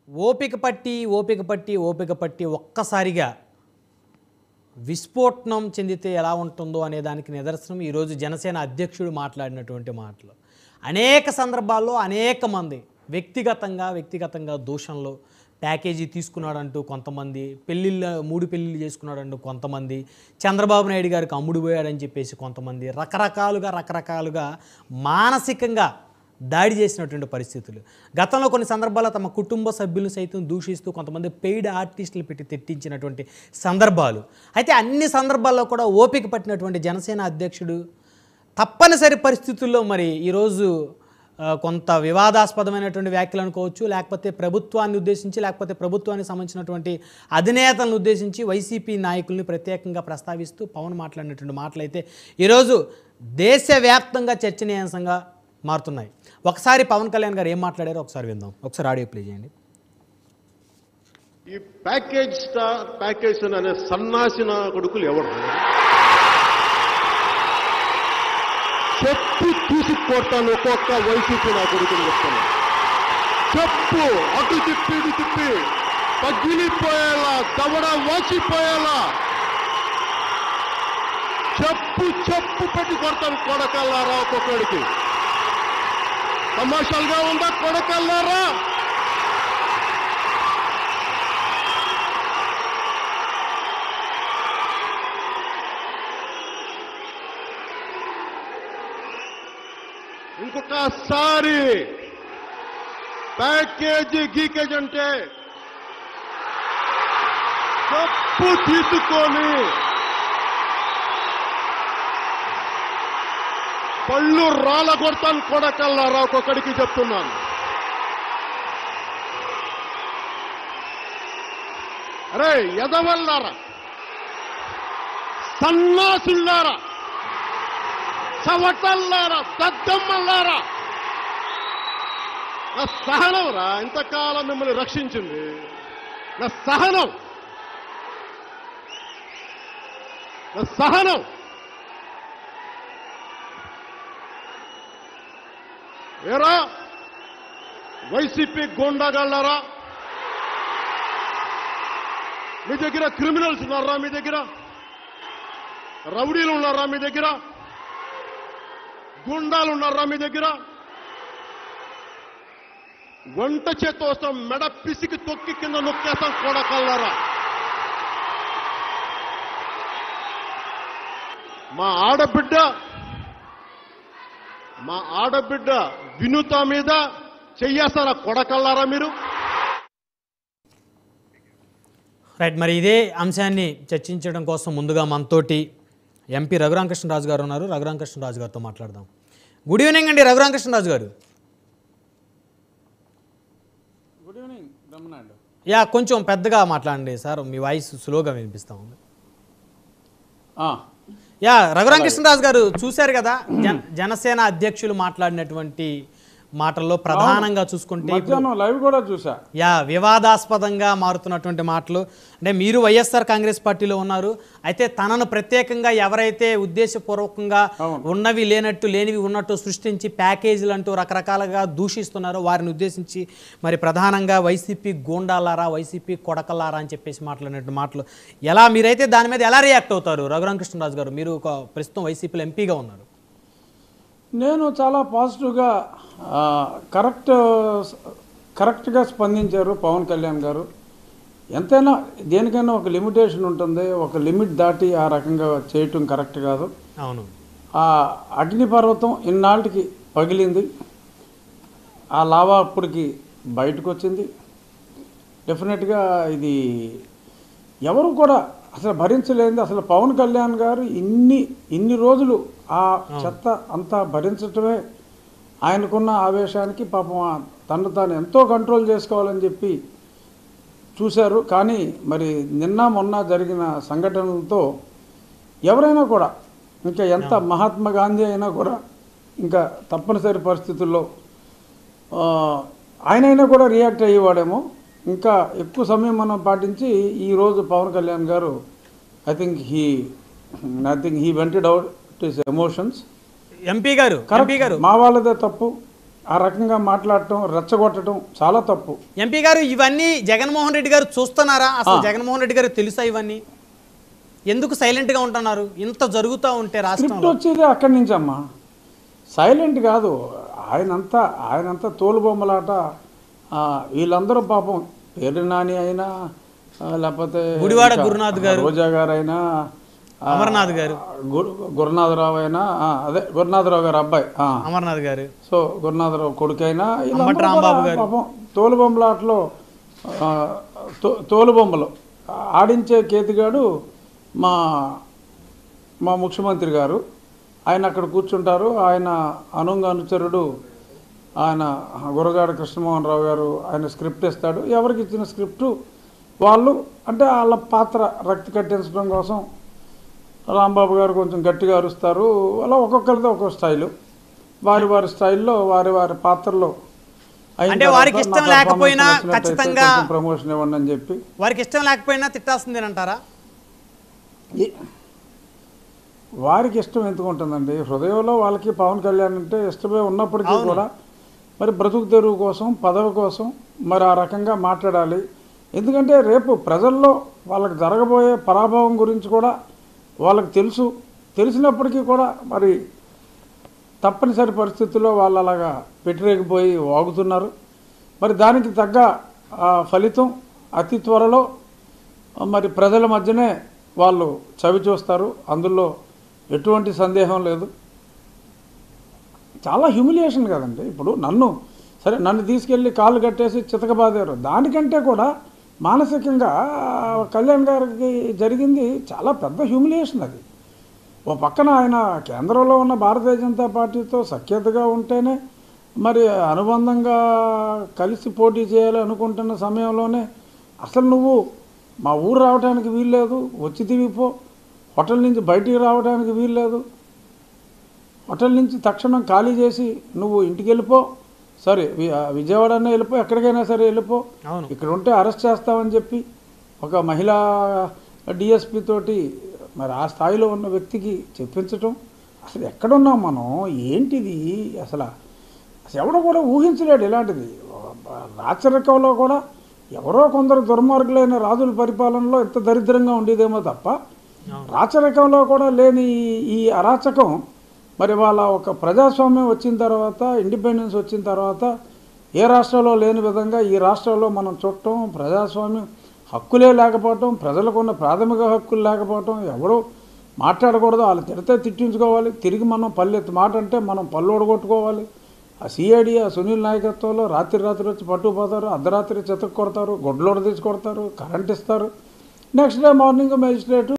ఓపిక పట్టి ఓపిక పట్టి ఓపిక పట్టి ఒక్కసారిగా విస్ఫోటనం చెందితే ఎలా ఉంటుందో అనే దానికి నిదర్శనం ఈరోజు జనసేన అధ్యక్షుడు మాట్లాడినటువంటి మాటలు అనేక సందర్భాల్లో అనేక మంది వ్యక్తిగతంగా వ్యక్తిగతంగా దూషణలు ప్యాకేజీ తీసుకున్నాడంటూ కొంతమంది పెళ్ళిళ్ళ మూడు పెళ్ళిళ్ళు చేసుకున్నాడంటూ కొంతమంది చంద్రబాబు నాయుడు గారికి అమ్ముడు పోయాడని చెప్పేసి కొంతమంది రకరకాలుగా రకరకాలుగా మానసికంగా దాడి చేసినటువంటి పరిస్థితులు గతంలో కొన్ని సందర్భాల్లో తమ కుటుంబ సభ్యులను సైతం దూషిస్తూ కొంతమంది పెయిడ్ ఆర్టిస్టులు పెట్టి తెట్టించినటువంటి సందర్భాలు అయితే అన్ని సందర్భాల్లో కూడా ఓపిక పట్టినటువంటి జనసేన అధ్యక్షుడు తప్పనిసరి పరిస్థితుల్లో మరి ఈరోజు ఆ, కొంత వివాదాస్పదమైనటువంటి వ్యాఖ్యలు అనుకోవచ్చు లేకపోతే ప్రభుత్వాన్ని ఉద్దేశించి లేకపోతే ప్రభుత్వానికి సంబంధించినటువంటి అధినేతలను ఉద్దేశించి వైసీపీ నాయకుల్ని ప్రత్యేకంగా ప్రస్తావిస్తూ పవన్ మాట్లాడినటువంటి మాటలైతే ఈరోజు దేశవ్యాప్తంగా చర్చనీయాంశంగా మారుతున్నాయి ఒకసారి పవన్ కళ్యాణ్ గారు ఏం మాట్లాడారో ఒకసారి విందాం ఒకసారి ఆడియో ప్లే చేయండి ఈ ప్యాకేజ్ స్టార్ ప్యాకేజ్ అనే సన్నాసిన కొడుకులు ఎవరు చెప్పు తీసి కొడతాను ఒక్కొక్క వైసీపీ నా కొడుకులు చెప్తాను చెప్పు అటు తిప్పి ఇటు తిప్పి పగిలిపోయేలా దవడ వాచిపోయేలా చెప్పు చెప్పు పెట్టి కొడతాను కొడకల్లారా ఒక్కొక్కడికి తమాషాలుగా ఉందా కొడకల్లారా ఇంకొకసారి ప్యాకేజీ గీకేజ్ అంటే తప్పు తీసుకొని పళ్ళు రాళ్ళ కొడతాను కొడకల్లారా ఒక్కొక్కడికి చెప్తున్నాను అరే ఎదవల్లారా సన్నాసుల్లారా చవటల్లారా దద్దమ్మల్లారా నా సహనం రా ఇంతకాలం మిమ్మల్ని రక్షించింది నా సహనం నా సహనం ఏరా వైసీపీ గోండాగాళ్ళారా మీ దగ్గర క్రిమినల్స్ ఉన్నారా మీ దగ్గర రౌడీలు ఉన్నారా మీ దగ్గర గుండాలు ఉన్నారా మీ దగ్గర వంట చేత్తో వస్తాం మెడ పిసికి తొక్కి కింద నొక్కేస్తాం కొడకల్లారా మా ఆడబిడ్డ మా ఆడబిడ్డ వినుత మీద చెయ్యేస్తారా కొడకల్లారా మీరు రైట్ మరి ఇదే అంశాన్ని చర్చించడం కోసం ముందుగా మనతోటి ఎంపీ రఘురామకృష్ణరాజు గారు ఉన్నారు రఘురామకృష్ణరాజు గారితో మాట్లాడదాం గుడ్ ఈవినింగ్ అండి రఘురామకృష్ణరాజు గారు గుడ్ ఈవినింగ్ బ్రహ్మనాయుడు యా కొంచెం పెద్దగా మాట్లాడండి సార్ మీ వాయిస్ స్లోగా వినిపిస్తా ఉంది ఆ, యా రఘురామకృష్ణరాజు గారు చూశారు కదా జన జనసేన అధ్యక్షులు మాట్లాడినటువంటి మాటల్లో ప్రధానంగా చూసుకుంటే ఇప్పుడు మధ్యాహ్నం లైవ్ కూడా చూసా యా వివాదాస్పదంగా మారుతున్నటువంటి మాటలు అంటే మీరు వైఎస్ఆర్ కాంగ్రెస్ పార్టీలో ఉన్నారు అయితే తనను ప్రత్యేకంగా ఎవరైతే ఉద్దేశపూర్వకంగా అవును. ఉన్నవి లేనట్టు లేనివి ఉన్నట్టు సృష్టించి ప్యాకేజీలు అంటూ రకరకాలుగా దూషిస్తున్నారో వారిని ఉద్దేశించి మరి ప్రధానంగా వైసీపీ గూండాలారా వైసీపీ కొడకలారా అని చెప్పేసి మాట్లాడినట్టు మాటలు ఎలా మీరైతే దాని మీద ఎలా రియాక్ట్ అవుతారు రఘురామకృష్ణరాజు గారు మీరు ఒక ప్రస్తుతం వైసీపీలో ఎంపీగా ఉన్నారు నేను చాలా పాజిటివ్గా ఆ, కరెక్ట్ కరెక్ట్గా స్పందించారు పవన్ కళ్యాణ్ గారు ఎంతైనా దేనికైనా ఒక లిమిటేషన్ ఉంటుంది ఒక లిమిట్ దాటి ఆ రకంగా చేయటం కరెక్ట్ కాదు అవును ఆ అగ్నిపర్వతం ఇన్నాళ్ళకి పగిలింది ఆ లావా అప్పటికి బయటకు వచ్చింది డెఫినెట్గా ఇది ఎవరు కూడా అసలు భరించలేనిది అసలు పవన్ కళ్యాణ్ గారు ఇన్ని ఇన్ని రోజులు ఆ చెత్త అంతా భరించటమే ఆయనకున్న ఆవేశానికి పాపం ఆ తను తాను ఎంతో కంట్రోల్ చేసుకోవాలని చెప్పి చూశారు కానీ మరి నిన్న మొన్న జరిగిన సంఘటనలతో ఎవరైనా కూడా ఇంకా ఎంత మహాత్మా గాంధీ అయినా కూడా ఇంకా తప్పనిసరి పరిస్థితుల్లో ఆ, ఆయనైనా కూడా రియాక్ట్ అయ్యేవాడేమో ఇంకా ఎక్కువ సమయం మనం పాటించి ఈరోజు Pavan Kalyan garu I think he I think he vented out his emotions MP garu MP garu మా వాళ్ళదే తప్పు ఆ రకంగా మాట్లాడటం రెచ్చగొట్టడం చాలా తప్పు ఎంపీ గారు ఇవన్నీ జగన్మోహన్ రెడ్డి గారు చూస్తున్నారా అసలు జగన్మోహన్ రెడ్డి గారు తెలుసా ఇవన్నీ ఎందుకు సైలెంట్ గా ఉంటున్నారు ఇంత జరుగుతూ ఉంటే స్క్రిప్ట్ రాష్ట్రంలో వచ్చేది అక్కడి నుంచి అమ్మా సైలెంట్ కాదు ఆయనంతా ఆయనంతా తోలుబొమ్మలాట ఆ, వీళ్ళందరూ పాపం పేరు నాని అయినా ఆ, లేకపోతే గుడివాడ ఇంకా గురునాథ్ గారు. రోజా గారు అయినా ఆ, అమర్నాథ్ గారు గురు గురునాథరావు అయినా ఆ, అదే గురునాథరావు గారు అబ్బాయి ఆ. అమర్నాథ్ గారు సో గురునాథరావు కొడుకైనా వీళ్ళందరూ అంబటి రాంబాబు కూడా గారు. పాపం తోలుబొమ్మలాటలో ఆ, తో- తోలుబొమ్మలు ఆడించే కేతిగాడు మా మా ముఖ్యమంత్రి గారు ఆయన అక్కడ కూర్చుంటారు ఆయన అనుంగ అనుచరుడు ఆయన గురగాడ కృష్ణమోహన్ రావు గారు ఆయన స్క్రిప్ట్ ఇస్తాడు ఎవరికి ఇచ్చిన స్క్రిప్టు వాళ్ళు అంటే వాళ్ళ పాత్ర రక్తి కట్టించడం కోసం రాంబాబు గారు కొంచెం గట్టిగా అరుస్తారు అలా ఒక్కొక్కరితో ఒక్కొక్క స్టైలు వారి వారి స్టైల్లో వారి వారి పాత్రలో అయిన అంటే తర్వాత వారికి నా ఇష్టం performance లేకపోయినా నచ్చినట్టయితే ఖచ్చితంగా- కొంచెం ప్రమోషన్ ఇవ్వండి అని చెప్పి వారికి ఇష్టం లేకపోయినా తిట్టాల్సిందేనంటారా ఈ- వారికి ఇష్టం ఎందుకు ఉంటుందండి హృదయంలో వాళ్ళకి పవన్ కళ్యాణ్ అంటే ఇష్టమే ఉన్నప్పటికీ కూడా మరి బ్రతుకు తెరువు కోసం పదవి కోసం మరి ఆ రకంగా మాట్లాడాలి ఎందుకంటే రేపు ప్రజల్లో వాళ్ళకి జరగబోయే పరాభవం గురించి కూడా వాళ్ళకి తెలుసు తెలిసినప్పటికీ కూడా మరి తప్పనిసరి పరిస్థితుల్లో వాళ్ళు అలాగా పెట్టిరేగిపోయి వాగుతున్నారు మరి దానికి తగ్గ ఆ, ఫలితం అతి త్వరలో మరి ప్రజల మధ్యనే వాళ్ళు చవి చూస్తారు అందులో ఎటువంటి సందేహం లేదు చాలా హ్యూమిలియేషన్ కదండి ఇప్పుడు నన్ను సరే నన్ను తీసుకెళ్ళి కాళ్ళు కట్టేసి చితకబాదారు దానికంటే కూడా మానసికంగా కళ్యాణ్ గారికి జరిగింది చాలా పెద్ద హ్యూమిలియేషన్ అది ఓ పక్కన ఆయన కేంద్రంలో ఉన్న భారతీయ జనతా పార్టీతో సఖ్యతగా ఉంటేనే మరి అనుబంధంగా కలిసి పోటీ చేయాలి అనుకుంటున్న సమయంలోనే అసలు నువ్వు మా ఊరు రావడానికి వీల్లేదు వచ్చి తిరిగిపో హోటల్ నుంచి బయటికి రావడానికి వీల్లేదు హోటల్ నుంచి తక్షణం ఖాళీ చేసి నువ్వు ఇంటికి వెళ్ళిపో సరే వి- ఆ విజయవాడనే వెళ్ళిపో ఎక్కడికైనా సరే వెళ్ళిపో అవును ఇక్కడ ఉంటే అరెస్ట్ చేస్తామని చెప్పి ఒక మహిళా డిఎస్పి తోటి మరి ఆ స్థాయిలో ఉన్న వ్యక్తికి చెప్పించటం అసలు ఎక్కడున్నాం మనం ఏంటిది అసలు అసలు ఎవడో కూడా ఊహించలేడు ఇలాంటిది రాచరికంలో కూడా ఎవరో కొందరు దుర్మార్గులైన రాజుల పరిపాలనలో ఎంత దరిద్రంగా ఉండేదేమో తప్ప రాచరికంలో కూడా లేని ఈ- ఈ అరాచకం మరి వాళ్ళ ఒక ప్రజాస్వామ్యం వచ్చిన తర్వాత ఇండిపెండెన్స్ వచ్చిన తర్వాత ఏ రాష్ట్రంలో లేని విధంగా ఈ రాష్ట్రంలో మనం చూడటం ప్రజాస్వామ్యం హక్కులే లేకపోవటం ప్రజలకు ఉన్న ప్రాథమిక హక్కులు లేకపోవటం ఎవరు మాట్లాడకూడదు వాళ్ళు తిడితే తిట్టించుకోవాలి తిరిగి మనం పల్లెత్తి మాట అంటే మనం పళ్ళు ఒడగొట్టుకోవాలి ఆ సిఐడి ఆ సునీల్ నాయకత్వంలో రాత్రి రాత్రి వచ్చి పట్టుకుపోతారు అర్ధరాత్రి చెతకు కొడతారు గొడ్లోడ తీసి కొడతారు కరెంట్ ఇస్తారు నెక్స్ట్ డే మార్నింగ్ మెజిస్ట్రేట్